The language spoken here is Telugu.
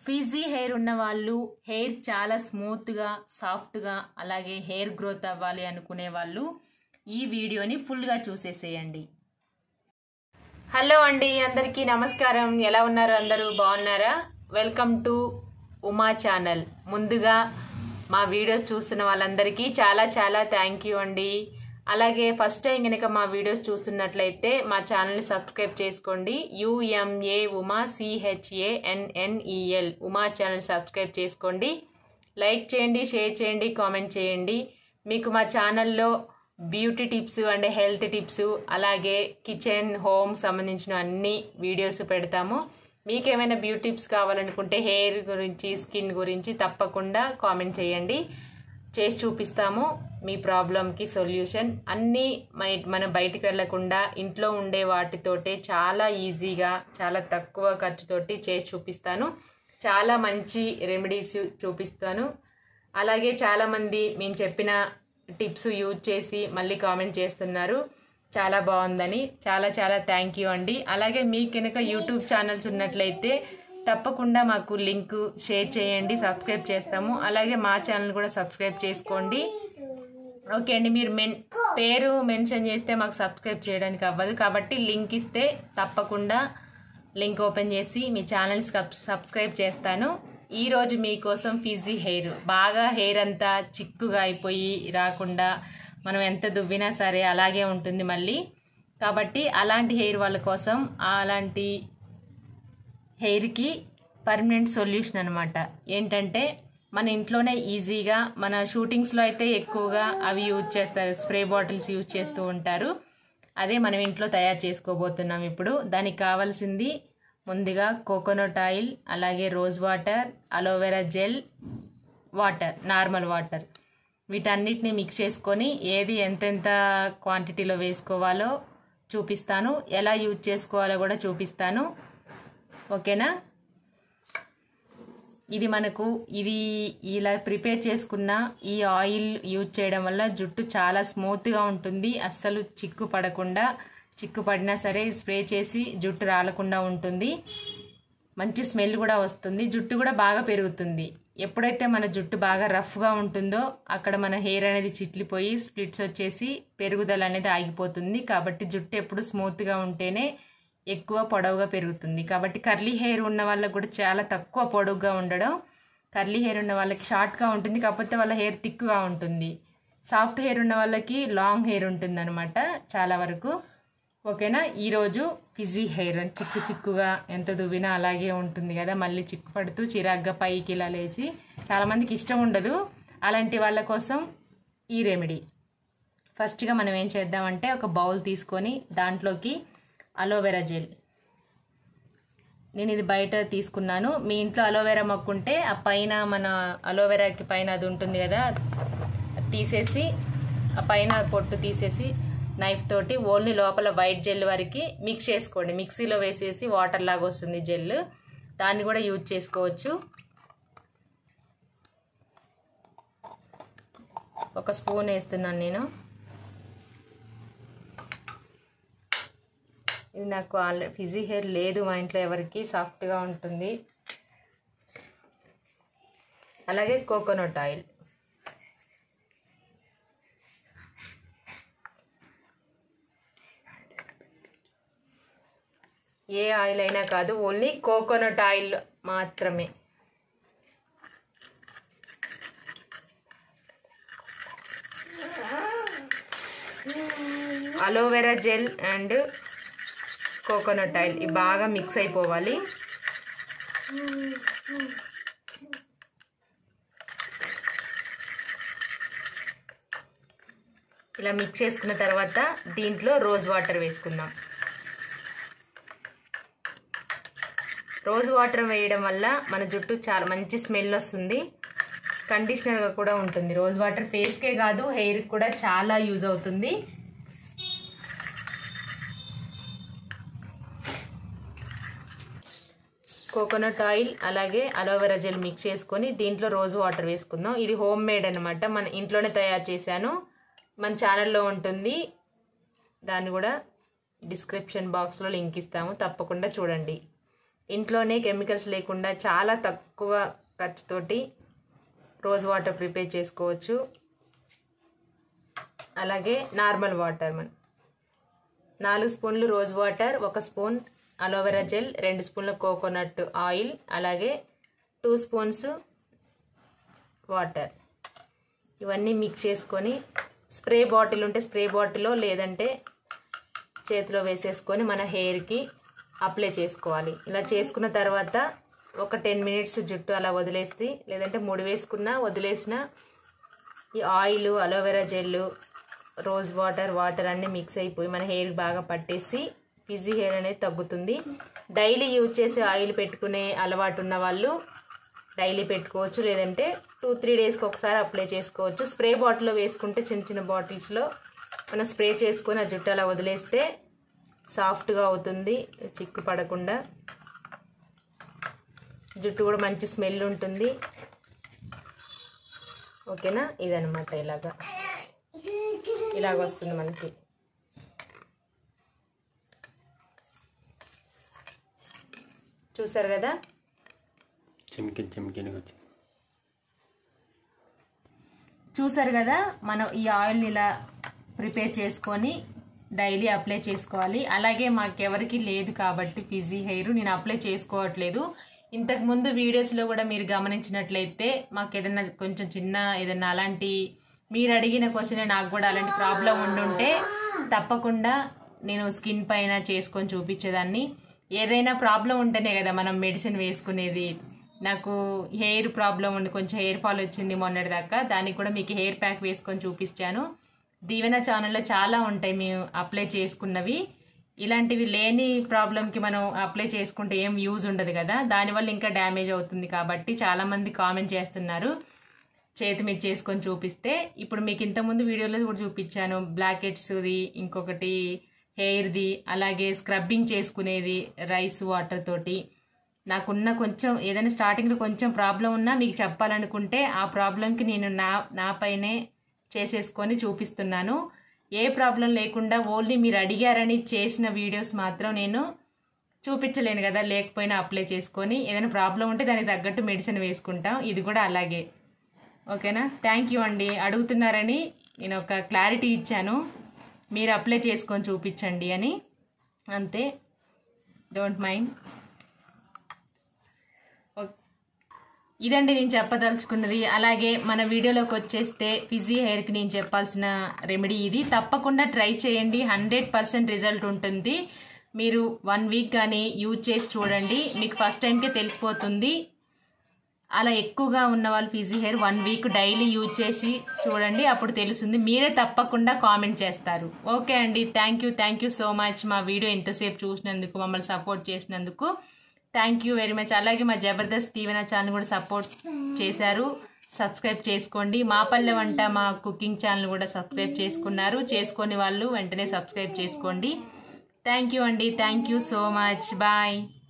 ఫీజీ హెయిర్ ఉన్న వాళ్ళు హెయిర్ చాలా స్మూత్గా సాఫ్ట్గా అలాగే హెయిర్ గ్రోత్ అవ్వాలి అనుకునే వాళ్ళు ఈ వీడియోని ఫుల్గా చూసేసేయండి హలో అండి అందరికీ నమస్కారం ఎలా ఉన్నారు అందరూ బాగున్నారా వెల్కమ్ టు ఉమా ఛానల్ ముందుగా మా వీడియోస్ చూస్తున్న వాళ్ళందరికీ చాలా చాలా థ్యాంక్ యూ అండి అలాగే ఫస్ట్ టైం కనుక మా వీడియోస్ చూస్తున్నట్లయితే మా ఛానల్ని సబ్స్క్రైబ్ చేసుకోండి U M A Uma C H A N N E L Uma channel subscribe చేసుకోండి లైక్ చేయండి షేర్ చేయండి కామెంట్ చేయండి మీకు మా ఛానల్లో beauty tips and health tips అలాగే కిచెన్ హోమ్ సంబంధించిన అన్ని వీడియోస్ పెడతాము మీకు ఏమైనా బ్యూటీ టిప్స్ కావాలనుకుంటే హెయిర్ గురించి స్కిన్ గురించి తప్పకుండా కామెంట్ చేయండి చేసి చూపిస్తాము మీ ప్రాబ్లంకి సొల్యూషన్ అన్నీ మనం బయటికి వెళ్లకుండా ఇంట్లో ఉండే వాటితోటే చాలా ఈజీగా చాలా తక్కువ ఖర్చుతోటి చేసి చూపిస్తాను చాలా మంచి రెమెడీస్ చూపిస్తాను అలాగే చాలామంది మేము చెప్పిన టిప్స్ యూజ్ చేసి మళ్ళీ కామెంట్ చేస్తున్నారు చాలా బాగుందని చాలా చాలా థ్యాంక్ యూ అండి అలాగే మీకు కనుక యూట్యూబ్ ఛానల్స్ ఉన్నట్లయితే తప్పకుండా మాకు లింక్ షేర్ చేయండి సబ్స్క్రైబ్ చేస్తాము అలాగే మా ఛానల్ కూడా సబ్స్క్రైబ్ చేసుకోండి ఓకే అండి మీరు మెన్ పేరు మెన్షన్ చేస్తే మాకు సబ్స్క్రైబ్ చేయడానికి అవ్వదు కాబట్టి లింక్ ఇస్తే తప్పకుండా లింక్ ఓపెన్ చేసి మీ ఛానల్ సబ్స్క్రైబ్ చేస్తాను ఈరోజు మీకోసం ఫిజీ హెయిర్ బాగా హెయిర్ అంతా చిక్కుగా అయిపోయి రాకుండా మనం ఎంత దువ్వినా సరే అలాగే ఉంటుంది మళ్ళీ కాబట్టి అలాంటి హెయిర్ వాళ్ళ కోసం అలాంటి హెయిర్కి పర్మనెంట్ సొల్యూషన్ అనమాట ఏంటంటే మన ఇంట్లోనే ఈజీగా మన షూటింగ్స్లో అయితే ఎక్కువగా అవి యూజ్ చేస్తారు స్ప్రే బాటిల్స్ యూజ్ చేస్తూ ఉంటారు అదే మనం ఇంట్లో తయారు చేసుకోబోతున్నాం ఇప్పుడు దానికి కావాల్సింది ముందుగా కోకోనట్ ఆయిల్ అలాగే rose water aloe vera gel water normal water వీటన్నిటిని మిక్స్ చేసుకొని ఏది ఎంతెంత క్వాంటిటీలో వేసుకోవాలో చూపిస్తాను ఎలా యూజ్ చేసుకోవాలో కూడా చూపిస్తాను ఓకేనా ఇది మనకు ఇది ఇలా ప్రిపేర్ చేసుకున్న ఈ ఆయిల్ యూజ్ చేయడం వల్ల జుట్టు చాలా స్మూత్గా ఉంటుంది అస్సలు చిక్కు పడకుండా చిక్కు పడినా సరే స్ప్రే చేసి జుట్టు రాలకుండా ఉంటుంది మంచి స్మెల్ కూడా వస్తుంది జుట్టు కూడా బాగా పెరుగుతుంది ఎప్పుడైతే మన జుట్టు బాగా రఫ్గా ఉంటుందో అక్కడ మన హెయిర్ అనేది చిట్లిపోయి స్ప్లిట్స్ వచ్చేసి పెరుగుదల అనేది ఆగిపోతుంది కాబట్టి జుట్టు ఎప్పుడు స్మూత్గా ఉంటేనే ఎక్కువ పొడవుగా పెరుగుతుంది కాబట్టి కర్లీ హెయిర్ ఉన్న వాళ్ళకి కూడా చాలా తక్కువ పొడవుగా ఉండడం కర్లీ హెయిర్ ఉన్న వాళ్ళకి షార్ట్గా ఉంటుంది కాకపోతే వాళ్ళ హెయిర్ థిక్గా ఉంటుంది సాఫ్ట్ హెయిర్ ఉన్న వాళ్ళకి లాంగ్ హెయిర్ ఉంటుంది అనమాట చాలా వరకు ఓకేనా ఈరోజు ఫిజీ హెయిర్ చిక్కు చిక్కుగా ఎంత దువ్వినా అలాగే ఉంటుంది కదా మళ్ళీ చిక్కు పడుతూ చిరాగ్గా పైకి ఇలా లేచి చాలామందికి ఇష్టం ఉండదు అలాంటి వాళ్ళ కోసం ఈ రెమెడీ ఫస్ట్గా మనం ఏం చేద్దామంటే ఒక బౌల్ తీసుకొని దాంట్లోకి అలోవెరా జెల్ నేను ఇది బయట తీసుకున్నాను మీ ఇంట్లో అలోవెరా మొక్కుంటే ఆ పైన మన అలోవెరాకి పైన అది ఉంటుంది కదా తీసేసి ఆ పైన పొట్టు తీసేసి నైఫ్ తోటి ఓన్లీ లోపల వైట్ జెల్ వరకు మిక్స్ చేసుకోండి మిక్సీలో వేసేసి వాటర్ లాగా వస్తుంది జెల్ దాన్ని కూడా యూజ్ చేసుకోవచ్చు ఒక స్పూన్ వేస్తున్నాను నేను ఇది నాకు ఆల్రెడీ ఫిజీ హెయిర్ లేదు మా ఇంట్లో ఎవరికి సాఫ్ట్గా ఉంటుంది అలాగే కోకోనట్ ఆయిల్ ఏ ఆయిల్ అయినా కాదు ఓన్లీ కోకోనట్ ఆయిల్ మాత్రమే aloe vera gel and coconut oil ఇవి బాగా మిక్స్ అయిపోవాలి ఇలా మిక్స్ చేసుకున్న తర్వాత దీంట్లో రోజ్ వాటర్ వేసుకుందాం రోజ్ వాటర్ వేయడం వల్ల మన జుట్టు చాలా మంచి స్మెల్ వస్తుంది కండిషనర్గా కూడా ఉంటుంది రోజ్ వాటర్ ఫేస్కే కాదు హెయిర్కి కూడా చాలా యూజ్ అవుతుంది కోకోనట్ ఆయిల్ అలాగే అలోవెరా జెల్ మిక్స్ చేసుకొని దీంట్లో రోజ్ వాటర్ వేసుకుందాం ఇది హోమ్ మేడ్ అనమాట మన ఇంట్లోనే తయారు చేశాను మన ఛానల్లో ఉంటుంది దాన్ని కూడా డిస్క్రిప్షన్ బాక్స్లో లింక్ ఇస్తాము తప్పకుండా చూడండి ఇంట్లోనే కెమికల్స్ లేకుండా చాలా తక్కువ ఖర్చుతోటి రోజ్ వాటర్ ప్రిపేర్ చేసుకోవచ్చు అలాగే నార్మల్ వాటర్ మన నాలుగు స్పూన్లు రోజ్ వాటర్ ఒక స్పూన్ అలోవెరా జెల్ రెండు స్పూన్ల కోకోనట్ ఆయిల్ అలాగే టూ స్పూన్స్ వాటర్ ఇవన్నీ మిక్స్ చేసుకొని స్ప్రే బాటిల్ ఉంటే స్ప్రే బాటిల్లో లేదంటే చేతిలో వేసేసుకొని మన హెయిర్కి అప్లై చేసుకోవాలి ఇలా చేసుకున్న తర్వాత ఒక టెన్ మినిట్స్ జుట్టు అలా వదిలేసి లేదంటే ముడి వేసుకున్నా వదిలేసిన ఈ oil aloe vera gel rose water water అన్నీ మిక్స్ అయిపోయి మన హెయిర్ బాగా పట్టేసి ఫిజీ హెయిర్ అనేది తగ్గుతుంది డైలీ యూజ్ చేసే ఆయిల్ పెట్టుకునే అలవాటు ఉన్న వాళ్ళు డైలీ పెట్టుకోవచ్చు లేదంటే టూ త్రీ డేస్కి ఒకసారి అప్లై చేసుకోవచ్చు స్ప్రే బాటిల్లో వేసుకుంటే చిన్న చిన్న బాటిల్స్లో మనం స్ప్రే చేసుకొని ఆ జుట్టు అలా వదిలేస్తే సాఫ్ట్గా అవుతుంది చిక్కు పడకుండా జుట్టు కూడా మంచి స్మెల్ ఉంటుంది ఓకేనా ఇదనమాట ఇలాగా ఇలాగ వస్తుంది మనకి చూసారు కదా చెమికిల్ చెమికిల్ వచ్చింది చూసారు కదా మనం ఈ ఆయిల్ ఇలా ప్రిపేర్ చేసుకొని డైలీ అప్లై చేసుకోవాలి అలాగే మాకెవరికి లేదు కాబట్టి ఫిజీ హెయిర్ నేను అప్లై చేసుకోవట్లేదు ఇంతకు ముందు వీడియోస్లో కూడా మీరు గమనించినట్లయితే మాకు ఏదైనా కొంచెం చిన్న ఏదైనా అలాంటి మీరు అడిగిన క్వశ్చన్ నాకు కూడా అలాంటి ప్రాబ్లం ఉండుంటే తప్పకుండా నేను స్కిన్ పైన చేసుకొని చూపించేదాన్ని ఏదైనా ప్రాబ్లం ఉంటేనే కదా మనం మెడిసిన్ వేసుకునేది నాకు హెయిర్ ప్రాబ్లం ఉండి కొంచెం హెయిర్ ఫాల్ వచ్చింది మొన్నటి దాకా దానికి కూడా మీకు హెయిర్ ప్యాక్ వేసుకొని చూపించాను దీవెన ఛానల్లో చాలా ఉంటాయి మేము అప్లై చేసుకున్నవి ఇలాంటివి లేని ప్రాబ్లంకి మనం అప్లై చేసుకుంటే ఏం యూజ్ ఉండదు కదా దానివల్ల ఇంకా డ్యామేజ్ అవుతుంది కాబట్టి చాలామంది కామెంట్ చేస్తున్నారు చేతి మీద చేసుకొని చూపిస్తే ఇప్పుడు మీకు ఇంతకుముందు వీడియోలో కూడా చూపించాను బ్లాక్ హెడ్స్ది ఇంకొకటి హెయిర్ది అలాగే స్క్రబ్బింగ్ చేసుకునేది రైస్ వాటర్ తోటి నాకున్న కొంచెం ఏదైనా స్టార్టింగ్లో కొంచెం ప్రాబ్లం ఉన్నా మీకు చెప్పాలనుకుంటే ఆ ప్రాబ్లంకి నేను నా నా పైనే చేసేసుకొని చూపిస్తున్నాను ఏ ప్రాబ్లం లేకుండా ఓన్లీ మీరు అడిగారని చేసిన వీడియోస్ మాత్రం నేను చూపించలేను కదా లేకపోయినా అప్లై చేసుకొని ఏదైనా ప్రాబ్లం ఉంటే దానికి తగ్గట్టు మెడిసిన్ వేసుకుంటాం ఇది కూడా అలాగే ఓకేనా థ్యాంక్ యూ అండి అడుగుతున్నారని నేను ఒక క్లారిటీ ఇచ్చాను మీరు అప్లై చేసుకొని చూపించండి అని అంతే డోంట్ మైండ్ ఇదండి నేను చెప్పదలుచుకున్నది అలాగే మన వీడియోలోకి వచ్చేస్తే ఫిజీ హెయిర్కి నేను చెప్పాల్సిన రెమెడీ ఇది తప్పకుండా ట్రై చేయండి హండ్రెడ్ పర్సెంట్ రిజల్ట్ ఉంటుంది మీరు వన్ వీక్ కానీ యూజ్ చేసి చూడండి మీకు ఫస్ట్ టైంకే తెలిసిపోతుంది అలా ఎక్కువగా ఉన్న వాళ్ళు frizzy hair one week daily use చేసి చూడండి అప్పుడు తెలుస్తుంది మీరే తప్పకుండా కామెంట్ చేస్తారు ఓకే అండి thank you thank you so much మా వీడియో ఎంతసేపు చూసినందుకు మమ్మల్ని సపోర్ట్ చేసినందుకు థ్యాంక్ యూ వెరీ మచ్ అలాగే మా జబర్దస్త్ దీవెన ఛానల్ కూడా సపోర్ట్ చేశారు సబ్స్క్రైబ్ చేసుకోండి మా పల్లె వంట మా కుకింగ్ ఛానల్ కూడా సబ్స్క్రైబ్ చేసుకున్నారు చేసుకొని వాళ్ళు వెంటనే సబ్స్క్రైబ్ చేసుకోండి థ్యాంక్ యూ అండి thank you so much bye